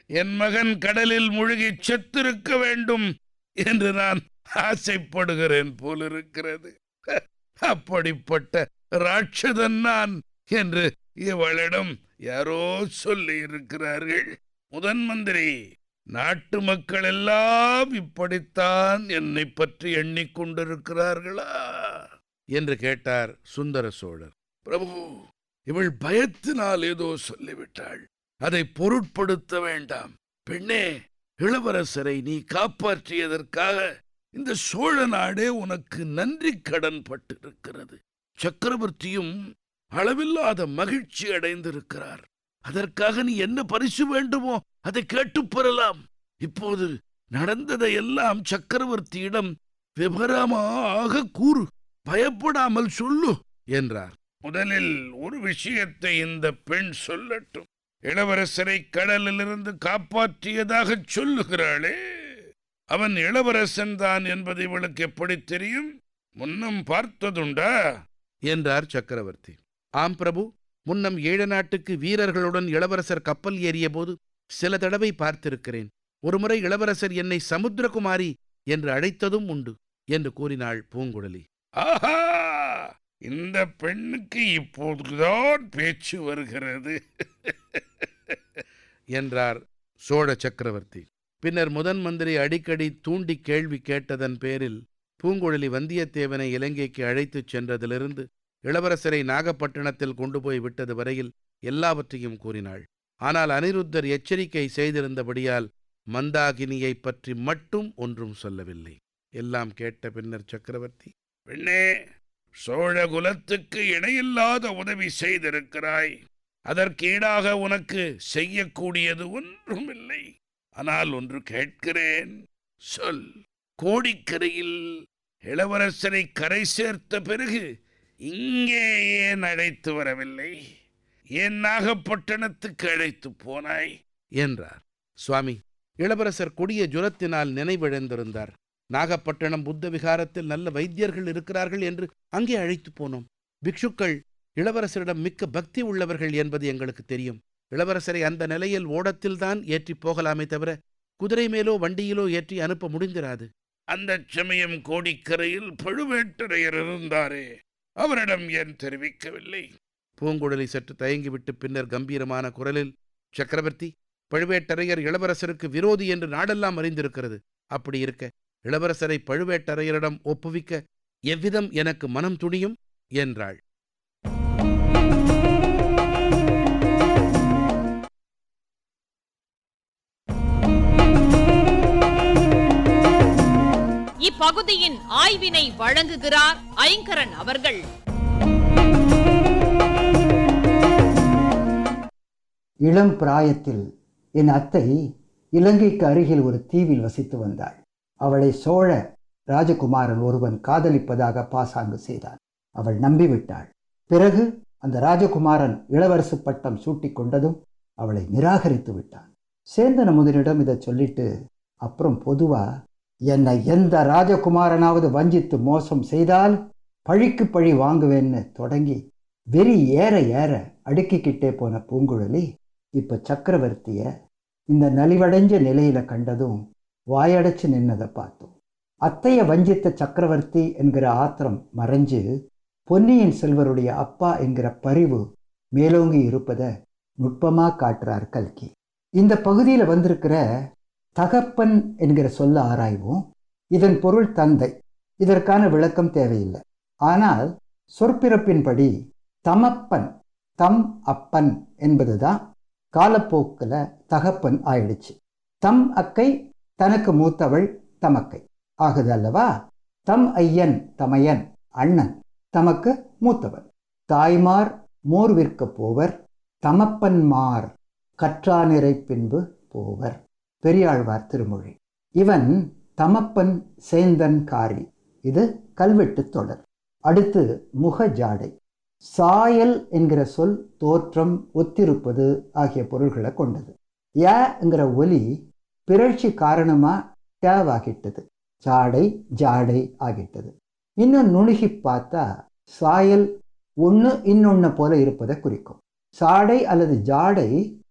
என் மகன் கடலில் மூழ்கி செத்திருக்க வேண்டும் என்று நான் ஆசைப்படுகிறேன் போலிருக்கிறது அப்படிப்பட்ட ராட்சதன் நான் என்று இவளிடம் யாரோ சொல்லி இருக்கிறார்கள் முதன் மந்திரி நாட்டு மக்கள் எல்லாம் இப்படித்தான் என்னை பற்றி எண்ணிக்கொண்டிருக்கிறார்களா என்று கேட்டார் சுந்தர சோழர் பிரபு இவள் பயத்தினால் ஏதோ சொல்லிவிட்டாள் அதை பொருட்படுத்த வேண்டாம் பெண்ணே இளவரசரை நீ காப்பாற்றியதற்காக இந்த சோழ நாடே உனக்கு நன்றி கடன் பட்டிருக்கிறது சக்கரவர்த்தியும் அளவில்லாத மகிழ்ச்சி அடைந்திருக்கிறார் அதற்காக நீ என்ன பரிசு வேண்டுமோ அதை கேட்டுப் பெறலாம் இப்போது நடந்ததையெல்லாம் சக்கரவர்த்தியிடம் விவரமாக கூறு பயப்படாமல் சொல்லு என்றார் முதலில் ஒரு விஷயத்தை இந்த பெண் சொல்லட்டும் இளவரசரை கடலிலிருந்து காப்பாற்றியதாகச் சொல்லுகிறாளே அவன் இளவரசன் தான் என்பது இவளுக்கு எப்படி தெரியும் முன்னம் பார்த்ததுண்டா என்றார் சக்கரவர்த்தி ஆம் பிரபு முன்னம் ஈழ நாட்டுக்கு வீரர்களுடன் இளவரசர் கப்பல் ஏறிய போது சில தடவை பார்த்திருக்கிறேன் ஒருமுறை இளவரசர் என்னை சமுத்திரகுமாரி என்று அழைத்ததும் உண்டு என்று கூறினாள் பூங்குழலி ஆஹா இந்த பெண்ணுக்கு இப்போதுதான் பேச்சு வருகிறது என்றார் சோழ சக்கரவர்த்தி பின்னர் முதன் மந்திரி அடிக்கடி தூண்டி கேள்வி கேட்டதன் பேரில் பூங்குழலி வந்தியத்தேவனை இலங்கைக்கு அழைத்துச் சென்றதிலிருந்து இளவரசரை நாகப்பட்டினத்தில் கொண்டு போய் விட்டது வரையில் எல்லாவற்றையும் கூறினாள் ஆனால் அனிருத்தர் எச்சரிக்கை செய்திருந்தபடியால் மந்தாகினியைப் பற்றி மட்டும் ஒன்றும் சொல்லவில்லை எல்லாம் கேட்ட பின்னர் சக்கரவர்த்தி பெண்ணே சோழ குலத்துக்கு இணையில்லாத உதவி செய்திருக்கிறாய் அதற்கு ஈடாக உனக்கு செய்யக்கூடியது ஒன்றுமில்லை ஆனால் ஒன்று கேட்கிறேன் சொல் கோடிக்கரையில் இளவரசரை கரை சேர்த்த பிறகு இங்கே ஏன் அழைத்து வரவில்லை ஏன் நாகப்பட்டினத்துக்கு அழைத்து போனாய் என்றார் சுவாமி இளவரசர் கொடிய ஜுரத்தினால் நினைவிழந்திருந்தார் நாகப்பட்டினம் புத்த விகாரத்தில் நல்ல வைத்தியர்கள் இருக்கிறார்கள் என்று அங்கே அழைத்து போனோம் பிக்ஷுக்கள் இளவரசரிடம் மிக்க பக்தி உள்ளவர்கள் என்பது எங்களுக்கு தெரியும் இளவரசரை அந்த நிலையில் ஓடத்தில்தான் ஏற்றி போகலாமே தவிர குதிரை மேலோ வண்டியிலோ ஏற்றி அனுப்ப முடிந்திராது அந்த சமயம் கோடிக்கரையில் பழுவேட்டரையர் இருந்தாரே அவரிடம் ஏன் தெரிவிக்கவில்லை பூங்குழலி சற்று தயங்கிவிட்டு பின்னர் கம்பீரமான குரலில் சக்கரவர்த்தி பழுவேட்டரையர் இளவரசருக்கு விரோதி என்று நாடெல்லாம் அறிந்திருக்கிறது அப்படி இருக்க இளவரசரை பழுவேட்டரையரிடம் ஒப்புவிக்க எவ்விதம் எனக்கு மனம் துணியும் என்றாள் இப்பகுதியின் ஆய்வினை வழங்குகிறார் ஐங்கரன் அவர்கள் இளம் பிராயத்தில் என் அத்தை இலங்கைக்கு அருகில் ஒரு தீவில் வசித்து வந்தாள் அவளை சோழ ராஜகுமாரன் ஒருவன் காதலிப்பதாக பாசாங்கு செய்தான் அவள் நம்பிவிட்டாள் பிறகு அந்த ராஜகுமாரன் இளவரசு பட்டம் சூட்டிக் கொண்டதும் அவளை நிராகரித்து விட்டான் சேந்தன் அமுதனிடம் இதை சொல்லிட்டு அப்புறம் பொதுவா என்னை எந்த ராஜகுமாரனாவது வஞ்சித்து மோசம் செய்தால் பழிக்கு பழி வாங்குவேன்னு தொடங்கி வெறி ஏற ஏற அடுக்கிக்கிட்டே போன பூங்குழலி இப்ப சக்கரவர்த்திய இந்த நலிவடைஞ்ச நிலையில கண்டதும் வாயடைச்சு நின்னதை பார்த்தோம் அத்தைய வஞ்சித்த சக்கரவர்த்தி என்கிற ஆத்திரம் மறைஞ்சு பொன்னியின் செல்வருடைய அப்பா என்கிற பரிவு மேலோங்கி இருப்பதை நுட்பமா காட்டுறார் கல்கி இந்த பகுதியில வந்திருக்கிற தகப்பன் என்கிற சொல்ல ஆராய்வோம் இதன் பொருள் தந்தை இதற்கான விளக்கம் தேவையில்லை ஆனால் சொற்பிறப்பின்படி தமப்பன் தம் அப்பன் என்பதுதான் காலப்போக்கில் தகப்பன் ஆயிடுச்சு தம் அக்கை தனக்கு மூத்தவள் தமக்கை ஆகுது அல்லவா தம் ஐயன் தமையன் அண்ணன் தமக்கு மூத்தவன் தாய்மார் மோர் விற்க போவர் தமப்பன்மார் கற்றானிறை பின்பு போவர் பெரியாழ்வார் திருமொழி இவன் தமப்பன் சேந்தன் காரி இது கல்வெட்டு தொடர் அடுத்து முக ஜாடை சாயல் என்கிற சொல் தோற்றம் ஒத்திருப்பது ஆகிய பொருள்களை கொண்டது ஏங்கிற ஒலி பிறழ்ச்சி காரணமா டேவாகிட்டது ஜாடை ஜாடை ஆகிட்டது இன்னும் நுணுகி பார்த்தா சாயல் ஒன்று இன்னொன்று போல இருப்பதை குறிக்கும் சாடை அல்லது ஜாடை